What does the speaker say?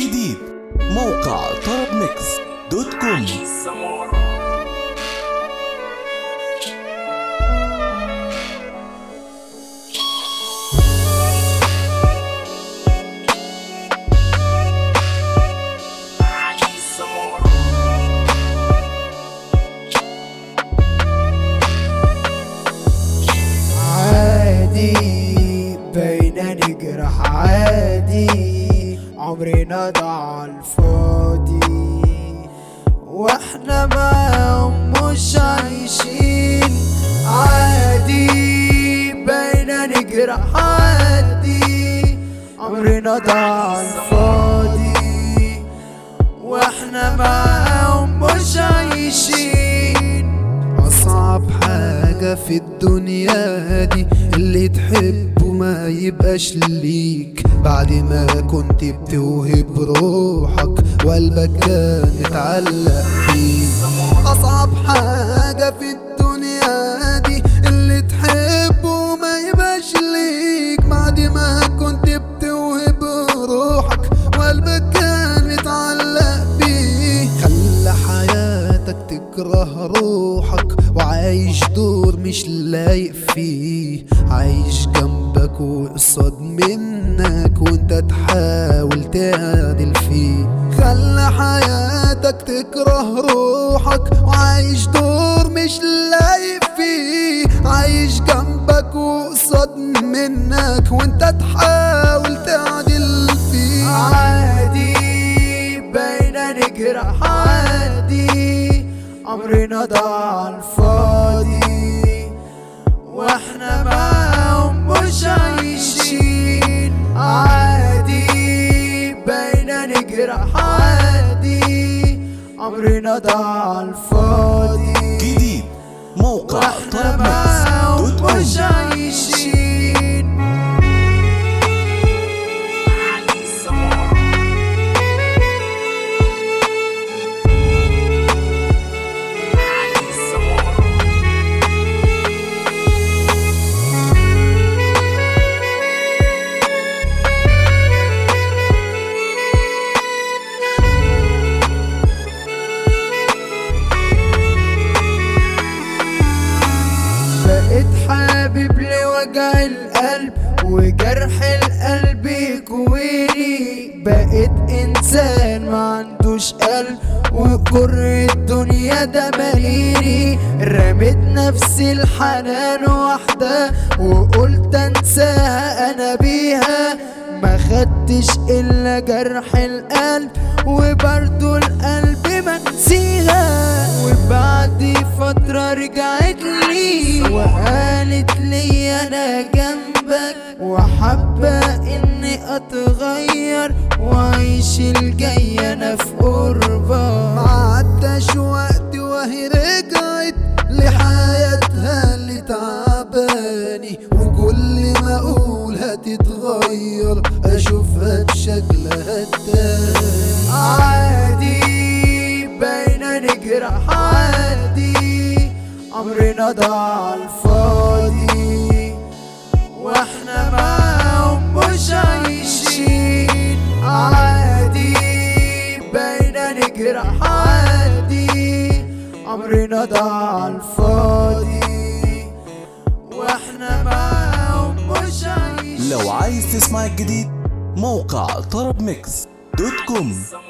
جديد موقع طرب ميكس دوت كوم عادي بينا نجرح عادي عمرنا ضاع الفاضي واحنا معاهم مش عايشين عادي بينا نجرح عادي عمرنا ضاع الفاضي واحنا معاهم مش عايشين أصعب حاجة في الدنيا دي اللي تحبه ما يبقاش ليك بعد ما كنت بتوهب روحك وقلبك كان متعلق فيك أصعب حاجة في الدنيا دي اللي تحبه ما يبقاش ليك بعد ما كنت بتوهب روحك وقلبك كان متعلق بيه خلى حياتك تكره روحك وعايش دور مش لايق فيه عايش جنبك وقصاد منك وانت تحاول تعدل فيه خلى حياتك تكره روحك وعايش دور مش لايق فيه عايش جنبك وقصاد منك وانت تحاول تعدل فيه عادي بينا نجرح عادي عمرنا ضاع الفاضي واحنا معاهم مش عايشين عادي بينا نجرح عادي عمرنا ضاع الفاضي جديد موقع واحنا طرب ميكس معاهم دوت كوم مش عايشين بقيت حابب لوجع القلب وجرح القلب يكويني بقيت انسان ما عندوش قلب وكر الدنيا ده ماليني رميت نفسي الحنان واحدة وقلت انساها انا بيها ما خدتش الا جرح القلب وبرضو القلب منسيها وبعد فترة رجعت لي وقالت لي انا جنبك وحابة اني اتغير واعيش الجاي انا في قربك ما عداش وقت وهي رجعت لحياتها اللي تعباني وكل ما اقول هتتغير اشوفها بشكلها التاني عادي بينا نجرح عادي عمرنا ضاع الفاضي واحنا معاهم مش عايشين عادي بينا نجرح عادي عمرنا ضاع الفاضي واحنا معاهم مش عايشين لو عايز تسمع الجديد موقع طرب ميكس دوت كوم